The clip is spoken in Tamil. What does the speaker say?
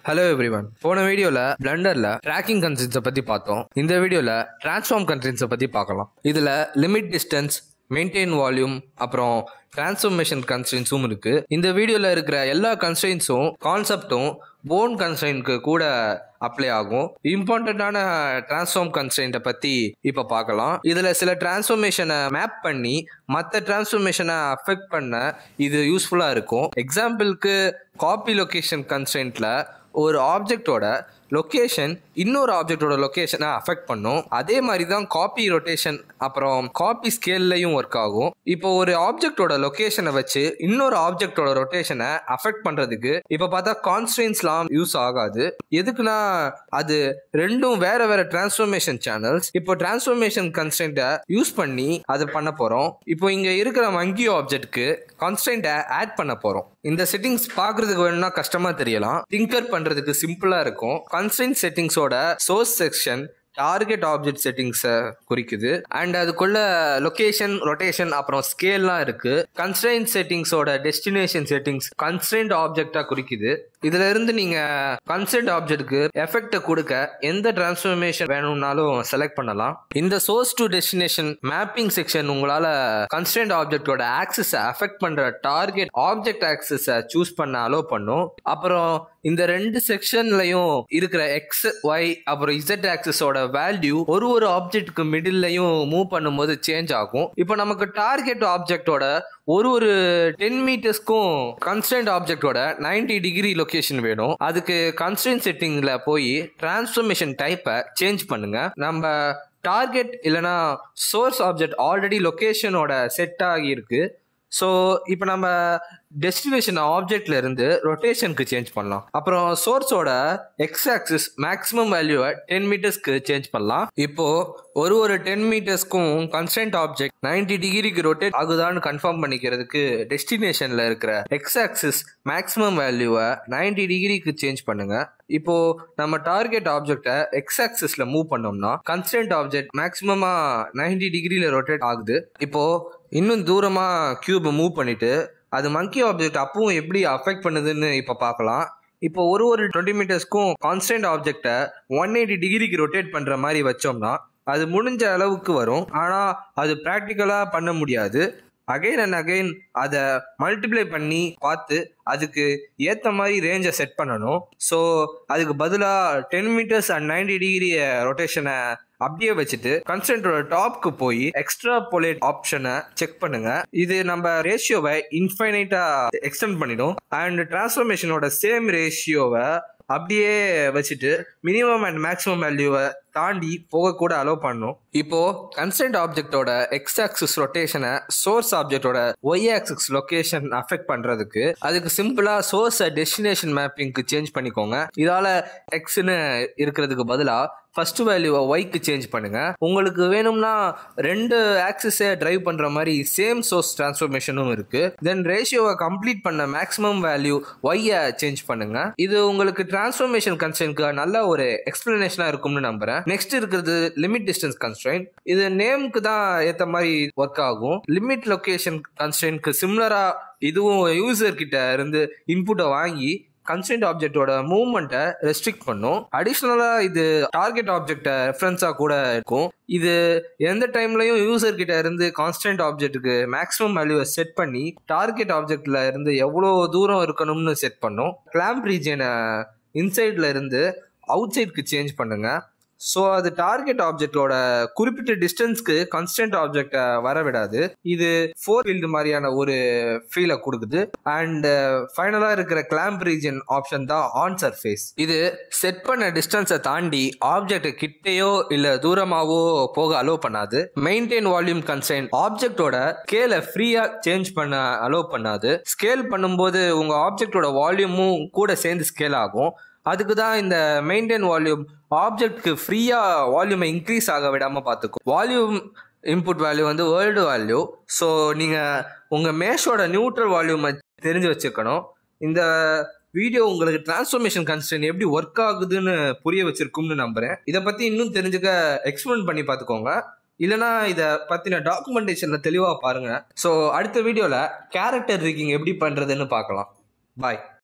ஹலோ எவ்ரிவன் போன வீடியோல பிளண்டர்ல ட்ராக்கிங் கன்ஸ்ட்ரெயின்ஸை பத்தி பார்த்தோம் இந்த வீடியோல டிரான்ஸ்ஃபார்ம் கன்ஸ்ட்ரெயின்ஸை பத்தி பார்க்கலாம் இதுல லிமிட் டிஸ்டன்ஸ் மெயின்டைன் வால்யூம் அப்புறம் டிரான்ஸ்ஃபர்மேஷன் கன்ஸ்ட்ரெயின்ஸும் இருக்கு இந்த வீடியோல இருக்கிற எல்லா கன்ஸ்ட்ரெயின்ஸும் கான்செப்டும் போன் கன்ஸ்ட்ரெயின்க்கு கூட அப்ளை ஆகும் இம்பார்ட்டண்ட்டான டிரான்ஸ்ஃபார்ம் கன்ஸ்ட்ரெயின்ட்டை பத்தி இப்ப பார்க்கலாம் இதுல சில டிரான்ஸ்ஃபர்மேஷனை மேப் பண்ணி மற்ற டிரான்ஸ்ஃபர்மேஷனை அஃபெக்ட் பண்ண இது யூஸ்ஃபுல்லா இருக்கும் எக்ஸாம்பிளுக்கு காப்பி லொகேஷன் கன்ஸ்ட்ரெயின்ட்ல ஒரு ஆப்ஜெக்டோட லொக்கேஷன் இன்னொரு ஆப்ஜெக்டோட லொக்கேஷனை அஃபெக்ட் பண்ணும் அதே மாதிரி தான் காப்பி ரொட்டேஷன் அப்புறம் காப்பி ஸ்கேல்லையும் ஒர்க் ஆகும் இப்போ ஒரு ஆப்ஜெக்டோட லொக்கேஷனை வச்சு இன்னொரு ஆப்ஜெக்டோட ரொட்டேஷனை அஃபெக்ட் பண்றதுக்கு இப்போ பார்த்தா கான்ஸ்டன்ஸ்லாம் யூஸ் ஆகாது எதுக்குன்னா அது ரெண்டும் வேற வேற டிரான்ஸ்ஃபர்மேஷன் சேனல்ஸ் இப்போ டிரான்ஸ்ஃபர்மேஷன் கன்ஸ்டன்ட்டை யூஸ் பண்ணி அதை பண்ண போறோம் இப்போ இங்க இருக்கிற மங்கி ஆப்ஜெக்ட்க்கு கான்ஸ்டன்ட்டை ஆட் பண்ண போறோம் இந்த செட்டிங்ஸ் பார்க்கறதுக்கு வேணும்னா கஷ்டமா தெரியலாம் திங்கர் பண்றதுக்கு சிம்பிளா இருக்கும் கன்ஸ்டன்ட் செட்டிங்ஸோட சோர்ஸ் செக்ஷன் டார்கெட் ஆப்ஜெக்ட் செட்டிங்ஸை குறிக்குது அண்ட் அதுக்குள்ள லொகேஷன் ரொட்டேஷன் அப்புறம் ஸ்கேல்லாம் இருக்கு கன்ஸ்ட்ரெயின்ட் செட்டிங்ஸோட டெஸ்டினேஷன் செட்டிங்ஸ் கன்ஸ்ட்ரெயின்ட் ஆப்ஜெக்டா குறிக்குது இதுல இருந்து நீங்க கன்ஸ்ட்ரெயின்ட் ஆப்ஜெக்ட்க்கு எஃபெக்ட் கொடுக்க எந்த டிரான்ஸ்ஃபர்மேஷன் வேணும்னாலும் செலக்ட் பண்ணலாம் இந்த source to destination mapping section உங்களால கன்ஸ்ட்ரெயின்ட் ஆப்ஜெக்டோட ஆக்சஸ் அஃபெக்ட் பண்ற டார்கெட் ஆப்ஜெக்ட் ஆக்சஸை சூஸ் பண்ண அலோ பண்ணும் அப்புறம் இந்த ரெண்டு செக்ஷன்லயும் இருக்கிற எக்ஸ் ஒய் அப்புறம் இசட் ஆக்சஸோட வேல்யூ ஒரு ஒரு ஆப்ஜெக்ட்டுக்கு மிடில்லையும் மூவ் பண்ணும்போது சேஞ்ச் ஆகும் இப்போ நமக்கு டார்கெட் ஆப்ஜெக்டோட ஒரு ஒரு டென் மீட்டர்ஸ்க்கும் கன்ஸ்டன்ட் ஆப்ஜெக்டோட 90 டிகிரி லொகேஷன் வேணும் அதுக்கு கன்ஸ்டன்ட் செட்டிங்ல போய் டிரான்ஸ்ஃபர்மேஷன் டைப்பை சேஞ்ச் பண்ணுங்க நம்ம டார்கெட் இல்லைனா சோர்ஸ் ஆப்ஜெக்ட் ஆல்ரெடி லொகேஷனோட செட் ஆகி இருக்கு ஸோ இப்போ நம்ம டெஸ்டினேஷன் ஆப்ஜெக்ட்ல இருந்து ரொட்டேஷனுக்கு சேஞ்ச் பண்ணலாம் அப்புறம் சோர்ஸோட எக்ஸ் ஆக்சிஸ் மேக்ஸிமம் வேல்யூவை டென் மீட்டர்ஸ்க்கு சேஞ்ச் பண்ணலாம் இப்போ ஒரு ஒரு டென் மீட்டர்ஸ்க்கும் கன்ஸ்டன்ட் ஆப்ஜெக்ட் 90 டிகிரிக்கு ரொட்டேட் ஆகுதான்னு கன்ஃபார்ம் பண்ணிக்கிறதுக்கு டெஸ்டினேஷன்ல இருக்கிற எக்ஸ் ஆக்சிஸ் மேக்ஸிமம் வேல்யூவை 90 டிகிரிக்கு சேஞ்ச் பண்ணுங்க இப்போ நம்ம டார்கெட் ஆப்ஜெக்டை எக்ஸ் ஆக்சிஸ்ல மூவ் பண்ணோம்னா கன்ஸ்டன்ட் ஆப்ஜெக்ட் மேக்ஸிமமா 90 டிகிரியில ரொட்டேட் ஆகுது இப்போ இன்னும் தூரமா கியூப் மூவ் பண்ணிட்டு அது மங்கி ஆப்ஜெக்ட் அப்பவும் எப்படி அஃபெக்ட் பண்ணுதுன்னு இப்போ பார்க்கலாம் இப்போ ஒரு ஒரு டுவெண்ட்டி மீட்டர்ஸ்க்கும் கான்ஸ்டன்ட் ஆப்ஜெக்டை ஒன் எயிட்டி டிகிரிக்கு ரொட்டேட் பண்ணுற மாதிரி வச்சோம்னா அது முடிஞ்ச அளவுக்கு வரும் ஆனால் அது ப்ராக்டிக்கலாக பண்ண முடியாது அகைன் அண்ட் அகைன் அதை மல்டிப்ளை பண்ணி பார்த்து அதுக்கு ஏற்ற மாதிரி ரேஞ்சை செட் பண்ணணும் ஸோ அதுக்கு பதிலாக ten metres and ninety degree ரொட்டேஷனை அப்படியே வச்சுட்டு கன்ஸ்டன்டோட டாப்க்கு போய் எக்ஸ்ட்ரா பொலேட் ஆப்ஷனை செக் பண்ணுங்க இது நம்ம ரேஷியோவை இன்ஃபைனைட்டா எக்ஸ்டெண்ட் பண்ணிடும் அண்ட் டிரான்ஸ்ஃபர்மேஷனோட சேம் ரேஷியோவை அப்படியே வச்சுட்டு மினிமம் அண்ட் மேக்ஸிமம் வேல்யூவை தாண்டி போக கூட அலோவ் பண்ணும் இப்போ கன்ஸ்டன்ட் ஆப்ஜெக்டோட எக்ஸ் ஆக்சிஸ் ரொட்டேஷனை சோர்ஸ் ஆப்ஜெக்டோட ஒய் ஆக்சிஸ் லொகேஷன் அஃபெக்ட் பண்றதுக்கு அதுக்கு சிம்பிளா சோர்ஸ் டெஸ்டினேஷன் மேப்பிங்க்கு சேஞ்ச் பண்ணிக்கோங்க இதால எக்ஸ்னு இருக்கிறதுக்கு பதிலா ஃபர்ஸ்ட் வேல்யூவை ஒய்க்கு சேஞ்ச் பண்ணுங்க உங்களுக்கு வேணும்னா ரெண்டு ஆக்சிஸை டிரைவ் பண்ற மாதிரி சேம் சோர்ஸ் டிரான்ஸ்ஃபர்மேஷனும் இருக்கு தென் ரேஷியோவை கம்ப்ளீட் பண்ண மேக்ஸிமம் வேல்யூ ஒய்யை சேஞ்ச் பண்ணுங்க இது உங்களுக்கு டிரான்ஸ்ஃபர்மேஷன் கன்ஸ்டன்ட்க்கு நல்ல ஒரு எக்ஸ்பிளனேஷனா இருக்கும்னு நம்புறேன் நெக்ஸ்ட் இருக்கிறது லிமிட் டிஸ்டன்ஸ் கன்ஸ்ட்ரெயின் இது நேமுக்கு தான் ஏற்ற மாதிரி ஒர்க் ஆகும் லிமிட் லொகேஷன் கன்ஸ்ட்ரெயின்க்கு சிம்லரா இதுவும் யூசர் கிட்ட இருந்து இன்புட்டை வாங்கி கன்ஸ்டன்ட் ஆப்ஜெக்டோட மூவ்மெண்ட்டை ரெஸ்ட்ரிக்ட் பண்ணும் அடிஷ்னலா இது டார்கெட் ஆப்ஜெக்டை ரெஃபரன்ஸா கூட இருக்கும் இது எந்த டைம்லயும் யூசர் கிட்ட இருந்து கான்ஸ்டன்ட் ஆப்ஜெக்ட்டுக்கு மேக்ஸிமம் வேல்யூவை செட் பண்ணி டார்கெட் ஆப்ஜெக்ட்ல இருந்து எவ்வளோ தூரம் இருக்கணும்னு செட் பண்ணும் கிளாம்ப் ரீஜனை இன்சைட்ல இருந்து அவுட் சைட்க்கு சேஞ்ச் பண்ணுங்க ஸோ அது டார்கெட் ஆப்ஜெக்டோட குறிப்பிட்ட டிஸ்டன்ஸ்க்கு கன்ஸ்டன்ட் ஆப்ஜெக்டை வர விடாது இது ஃபோர் ஃபீல்டு மாதிரியான ஒரு ஃபீலை கொடுக்குது அண்ட் ஃபைனலாக இருக்கிற கிளாம்ப் ரீஜன் ஆப்ஷன் தான் ஆன் சர்ஃபேஸ் இது செட் பண்ண டிஸ்டன்ஸை தாண்டி ஆப்ஜெக்ட் கிட்டேயோ இல்லை தூரமாவோ போக அலோவ் பண்ணாது மெயின்டைன் வால்யூம் கன்சைன் ஆப்ஜெக்டோட ஸ்கேலை ஃப்ரீயாக சேஞ்ச் பண்ண அலோவ் பண்ணாது ஸ்கேல் பண்ணும்போது உங்கள் ஆப்ஜெக்டோட வால்யூமும் கூட சேர்ந்து ஸ்கேல் ஆகும் அதுக்கு தான் இந்த மெயின்டைன் வால்யூம் ஆப்ஜெக்ட்க்கு ஃப்ரீயாக வால்யூமை இன்க்ரீஸ் ஆக விடாமல் பார்த்துக்கும் வால்யூம் இன்புட் வேல்யூ வந்து வேர்ல்டு வேல்யூ ஸோ நீங்கள் உங்கள் மேஷோட நியூட்ரல் வால்யூமை தெரிஞ்சு வச்சுக்கணும் இந்த வீடியோ உங்களுக்கு டிரான்ஸ்ஃபர்மேஷன் கன்ஸ்டன்ட் எப்படி ஒர்க் ஆகுதுன்னு புரிய வச்சிருக்கும்னு நம்புறேன் இதை பற்றி இன்னும் தெரிஞ்சுக்க எக்ஸ்பிளைன் பண்ணி பார்த்துக்கோங்க இல்லைனா இதை பற்றின டாக்குமெண்டேஷனில் தெளிவாக பாருங்கள் ஸோ அடுத்த வீடியோவில் கேரக்டர் ரிக்கிங் எப்படி பண்ணுறதுன்னு பார்க்கலாம் பாய்